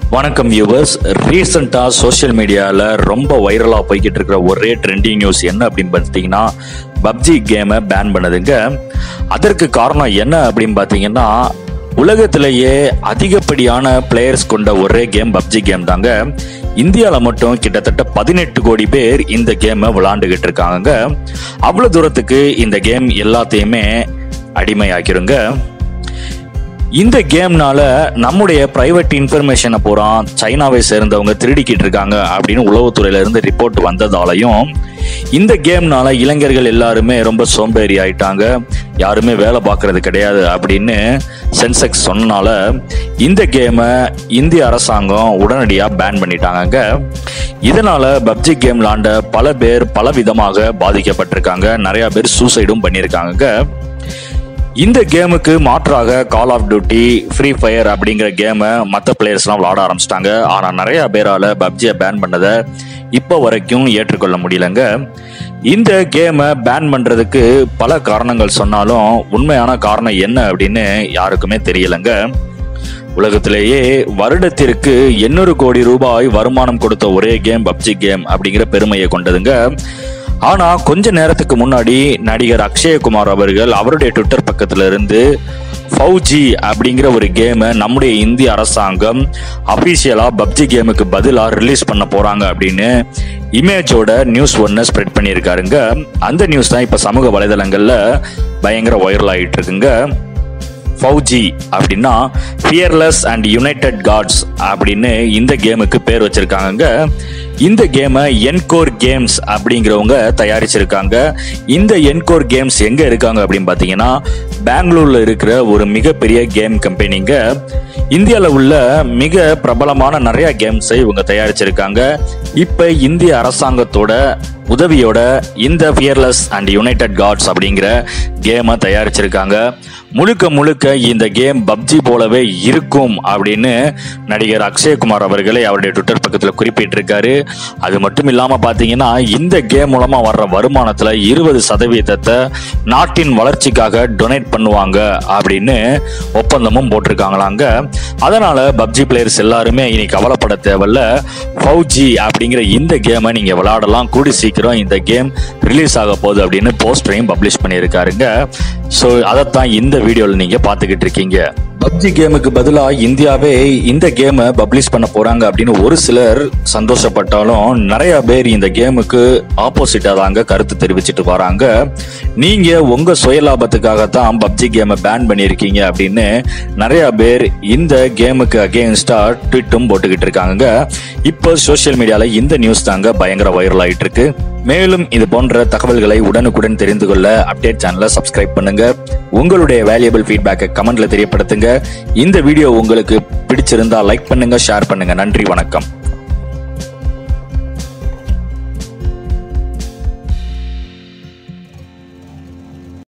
வணக்கம் வியூவர்ஸ் ரீசெண்டாக சோஷியல் மீடியாவில் ரொம்ப வைரலாக போய்கிட்டு இருக்கிற ஒரே ட்ரெண்டிங் நியூஸ் என்ன அப்படின்னு பார்த்தீங்கன்னா பப்ஜி கேமை பேன் பண்ணதுங்க அதற்கு காரணம் என்ன அப்படின்னு பார்த்தீங்கன்னா உலகத்திலேயே அதிகப்படியான பிளேயர்ஸ் கொண்ட ஒரே கேம் பப்ஜி கேம் தாங்க இந்தியாவில் மட்டும் கிட்டத்தட்ட பதினெட்டு கோடி பேர் இந்த கேமை விளாண்டுகிட்டு இருக்காங்க அவ்வளோ தூரத்துக்கு இந்த கேம் எல்லாத்தையுமே அடிமையாக்கிருங்க இந்த கேம்னால நம்முடைய பிரைவேட் இன்ஃபர்மேஷனை பூரா சைனாவை சேர்ந்தவங்க திருடிக்கிட்டு இருக்காங்க அப்படின்னு உளவுத்துறையில இருந்து ரிப்போர்ட் வந்ததாலையும் இந்த கேம்னால இளைஞர்கள் எல்லாருமே ரொம்ப சோம்பேறி ஆயிட்டாங்க யாருமே வேலை பார்க்கறது கிடையாது அப்படின்னு சென்செக்ஸ் சொன்னனால இந்த கேமை இந்திய அரசாங்கம் உடனடியாக பேன் பண்ணிட்டாங்க இதனால பப்ஜி கேம் விளாண்ட பல பேர் பல விதமாக பாதிக்கப்பட்டிருக்காங்க நிறைய பேர் சூசைடும் பண்ணியிருக்காங்க இந்த கேமுக்கு மாற்றாக call of duty free fire அப்படிங்கிற கேமை மற்ற பிளேயர்ஸ்லாம் விளாட ஆரம்பிச்சிட்டாங்க ஆனால் நிறைய பேரால் பப்ஜியை பேன் பண்ணதை இப்போ வரைக்கும் ஏற்றுக்கொள்ள முடியலங்க இந்த கேமை பேன் பண்ணுறதுக்கு பல காரணங்கள் சொன்னாலும் உண்மையான காரணம் என்ன அப்படின்னு யாருக்குமே தெரியலங்க உலகத்திலேயே வருடத்திற்கு எண்ணூறு கோடி ரூபாய் வருமானம் கொடுத்த ஒரே கேம் பப்ஜி கேம் அப்படிங்கிற பெருமையை கொண்டதுங்க ஆனா கொஞ்ச நேரத்துக்கு முன்னாடி நடிகர் அக்ஷயகுமார் அவர்கள் அவருடைய ட்விட்டர் பக்கத்துல இருந்து ஃபவுஜி அப்படிங்கிற ஒரு கேமை நம்முடைய இந்திய அரசாங்கம் அபிஷியலா பப்ஜி கேமுக்கு பதிலாக ரிலீஸ் பண்ண போறாங்க அப்படின்னு இமேஜோட நியூஸ் ஒன்னு ஸ்ப்ரெட் பண்ணியிருக்காருங்க அந்த நியூஸ் தான் இப்போ சமூக வலைதளங்கள்ல பயங்கர வைரல் ஆகிட்டு இருக்குங்க ஃபவுஜி அப்படின்னா ஃபியர்லெஸ் அண்ட் யுனைடெட் காட்ஸ் அப்படின்னு இந்த கேமுக்கு பேர் வச்சிருக்காங்க இந்த கேமை என்கோர் கேம்ஸ் அப்படிங்கிறவங்க தயாரிச்சிருக்காங்க இந்த என்கோர் கேம்ஸ் எங்க இருக்காங்க அப்படின்னு பார்த்தீங்கன்னா பெங்களூர்ல இருக்கிற ஒரு மிகப்பெரிய கேம் கம்பெனிங்க இந்தியாவில் உள்ள மிக பிரபலமான நிறைய கேம்ஸை இவங்க தயாரிச்சிருக்காங்க இப்போ இந்திய அரசாங்கத்தோட உதவியோட இந்த ஃபியர்லெஸ் அண்ட் யுனைடெட் காட்ஸ் அப்படிங்கிற கேமை தயாரிச்சிருக்காங்க முழுக்க முழுக்க இந்த கேம் பப்ஜி போலவே இருக்கும் அப்படின்னு நடிகர் அக்ஷயகுமார் அவர்களே அவருடைய ட்விட்டர் பக்கத்தில் குறிப்பிட்டிருக்காரு அது மட்டும் இல்லாமல் பார்த்தீங்கன்னா இந்த கேம் மூலமாக வர்ற வருமானத்தில் இருபது சதவீதத்தை நாட்டின் வளர்ச்சிக்காக டொனேட் பண்ணுவாங்க அப்படின்னு ஒப்பந்தமும் போட்டிருக்காங்களாங்க அதனால பப்ஜி பிளேயர்ஸ் எல்லாருமே இனி கவலைப்பட தேவையில்ல ஃபவுஜி அப்படிங்கிற இந்த கேமை நீங்க விளையாடலாம் கூடி சீக்கிரம் இந்த கேம் ரிலீஸ் ஆக போகுது அப்படின்னு போஸ்டரையும் பப்ளிஷ் பண்ணியிருக்காருங்க ஸோ அதைத்தான் இந்த வீடியோவில் நீங்க பார்த்துக்கிட்டு இருக்கீங்க பப்ஜி கேமுக்கு பதிலாக இந்தியாவே இந்த கேமை பப்ளிஷ் பண்ண போறாங்க அப்படின்னு ஒரு சிலர் சந்தோஷப்பட்டாலும் நிறைய பேர் இந்த கேமுக்கு ஆப்போசிட்டா தாங்க கருத்து தெரிவிச்சிட்டு வராங்க நீங்க உங்க சுயலாபத்துக்காகத்தான் பப்ஜி கேமை பேன் பண்ணியிருக்கீங்க அப்படின்னு நிறைய பேர் இந்த கேமுக்கு அகேன்ஸ்டா ட்விட்டும் போட்டுக்கிட்டு இருக்காங்க இப்போ சோஷியல் மீடியால இந்த நியூஸ் தாங்க பயங்கர வைரல் ஆயிட்டு இருக்கு மேலும் இது போன்ற தகவல்களை உடனுக்குடன் தெரிந்து கொள்ள அப்டேட் சேனலை சப்ஸ்கிரைப் பண்ணுங்க உங்களுடைய வேல்யூபிள் ஃபீட்பேக்கை கமெண்ட்ல தெரியப்படுத்துங்க இந்த வீடியோ உங்களுக்கு பிடிச்சிருந்தா லைக் பண்ணுங்க ஷேர் பண்ணுங்க நன்றி வணக்கம்